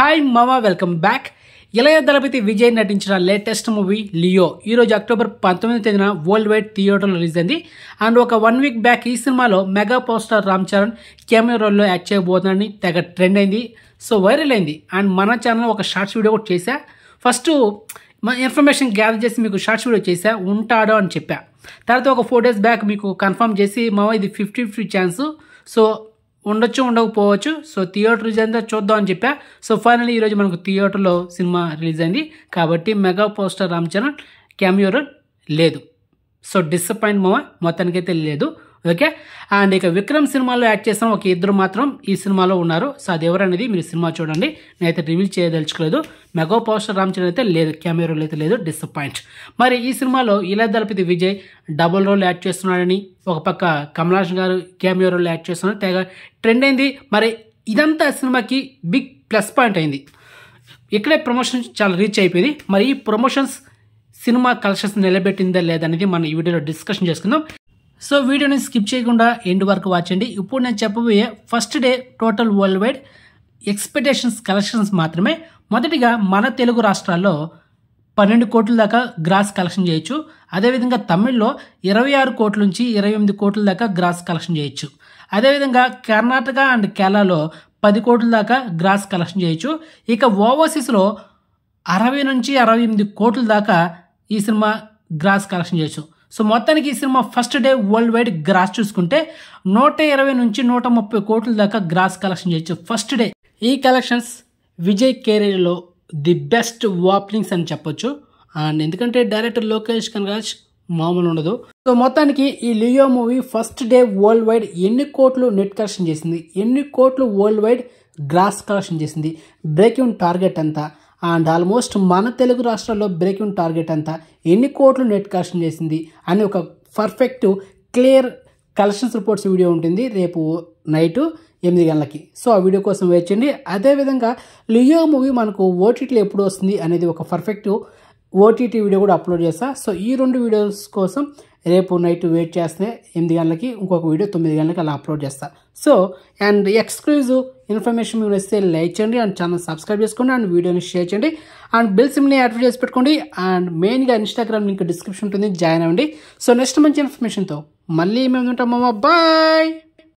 hi మామా welcome back Ilaya Thalapathy Vijay నటించిన latest movie Leo ఈరోజు అక్టోబర్ పంతొమ్మిది తేదీన వరల్డ్ వైడ్ థియేటర్లో రిలీజ్ అయింది అండ్ ఒక వన్ వీక్ బ్యాక్ ఈ సినిమాలో mega power star Ram Charan camera రోల్లో యాక్ట్ చేయబోతుందని తెగ ట్రెండ్ అయింది సో వైరల్ అయింది అండ్ మన ఛానల్ ఒక షార్ట్స్ వీడియో కూడా చేశా ఫస్ట్ మన ఇన్ఫర్మేషన్ గ్యాదర్ చేసి మీకు షార్ట్స్ వీడియో చేశా ఉంటాడో అని చెప్పా తర్వాత ఒక ఫోర్ డేస్ బ్యాక్ మీకు కన్ఫర్మ్ చేసి మామ ఇది ఫిఫ్టీ ఫిఫ్టీ ఛాన్స్ సో ఉండొచ్చు ఉండకపోవచ్చు సో థియేటర్ రిలీజ్ అయిందా చూద్దాం అని చెప్పా సో ఫైనల్లీ ఈరోజు మనకు థియేటర్లో సినిమా రిలీజ్ అయింది కాబట్టి మెగా పోస్టర్ రామ్ చరణ్ క్యామియోర్ లేదు సో డిసప్పాయింట్ మామ మొత్తానికైతే లేదు ఓకే అండ్ ఇక విక్రమ్ సినిమాలో యాక్ట్ చేసిన ఒక ఇద్దరు మాత్రం ఈ సినిమాలో ఉన్నారు సో అది ఎవరనేది మీరు సినిమా చూడండి నేనైతే రివీల్ చేయదలుచుకోలేదు మెగా పోస్టర్ రామ్ చరణ్ అయితే లేదు కెమెరాలో అయితే లేదు డిసప్పాయింట్ మరి ఈ సినిమాలో ఇలా Thalapathy Vijay double role act చేస్తున్నాడని ఒక పక్క కమలాష్ గారు క్యామియో రోల్ యాక్ట్ చేస్తున్నారు తెగ ట్రెండ్ అయింది మరి ఇదంతా సినిమాకి బిగ్ ప్లస్ పాయింట్ అయింది ఇక్కడే ప్రమోషన్ చాలా రీచ్ అయిపోయింది మరి ఈ ప్రమోషన్స్ సినిమా కలెక్షన్స్ నిలబెట్టిందా లేదనేది మనం ఈ వీడియోలో డిస్కషన్ చేసుకుందాం సో వీడియోని స్కిప్ చేయకుండా ఎండ్ వరకు వాచండి ఇప్పుడు నేను చెప్పబోయే first day total world wide expectations collections మాత్రమే మొదటిగా మన తెలుగు రాష్ట్రాల్లో పన్నెండు కోట్ల దాకా గ్రాస్ కలెక్షన్ చేయొచ్చు అదేవిధంగా తమిళ్లో ఇరవై ఆరు కోట్ల నుంచి ఇరవై ఎనిమిది కోట్ల దాకా గ్రాస్ కలెక్షన్ చేయొచ్చు అదేవిధంగా కర్ణాటక అండ్ కేరళలో పది కోట్ల దాకా గ్రాస్ కలెక్షన్ చేయొచ్చు ఇక ఓవర్సీస్లో అరవై నుంచి అరవై ఎనిమిది కోట్ల దాకా ఈ సినిమా గ్రాస్ కలెక్షన్ చేయొచ్చు సో మొత్తానికి ఈ cinema first day world wide gross చూసుకుంటే నూట ఇరవై నుంచి నూట ముప్పై కోట్ల దాకా గ్రాస్ కలెక్షన్ చేయొచ్చు ఫస్ట్ డే ఈ కలెక్షన్స్ విజయ్ కెరీర్లో ది బెస్ట్ ఓపెనింగ్స్ అని చెప్పొచ్చు అండ్ ఎందుకంటే డైరెక్టర్ లోకేష్ కనరాజ్ మామూలు ఉండదు సో మొత్తానికి ఈ Leo movie first day world wide ఎన్ని కోట్లు నెట్ కలెక్షన్ చేసింది ఎన్ని కోట్లు వరల్డ్ వైడ్ గ్రాస్ కలెక్షన్ చేసింది బ్రేకింగ్ టార్గెట్ ఎంత అండ్ ఆల్మోస్ట్ మన తెలుగు రాష్ట్రాల్లో బ్రేకింగ్ టార్గెట్ ఎంత ఎన్ని కోట్లు నెట్ కలెక్షన్ చేసింది అని ఒక perfect clear collections reports video ఉంటుంది రేపు నైటు ఎనిమిది గంటలకి సో ఆ వీడియో కోసం వెయిట్ చేయండి అదేవిధంగా లియో మూవీ మనకు ఓటీటీలో ఎప్పుడు వస్తుంది అనేది ఒక పర్ఫెక్ట్ ఓటీటీ వీడియో కూడా అప్లోడ్ చేస్తా సో ఈ రెండు వీడియోస్ కోసం రేపు నైట్ వెయిట్ చేస్తే ఎనిమిది గంటలకి ఇంకొక వీడియో తొమ్మిది గంటలకి అలా అప్లోడ్ చేస్తా సో అండ్ ఎక్స్క్లూజివ్ ఇన్ఫర్మేషన్ మీరు వస్తే లైక్ చేయండి అండ్ ఛానల్ సబ్స్క్రైబ్ చేసుకోండి అండ్ వీడియోని షేర్ చేయండి అండ్ బిల్ సిమ్ని యాక్టివ్ చేసి పెట్టుకోండి అండ్ మెయిన్గా ఇన్స్టాగ్రామ్ లింక్ డిస్క్రిప్షన్ ఉంటుంది జాయిన్ అవ్వండి సో నెక్స్ట్ మంచి ఇన్ఫర్మేషన్తో మళ్ళీ మేము ఉంటాం బాయ్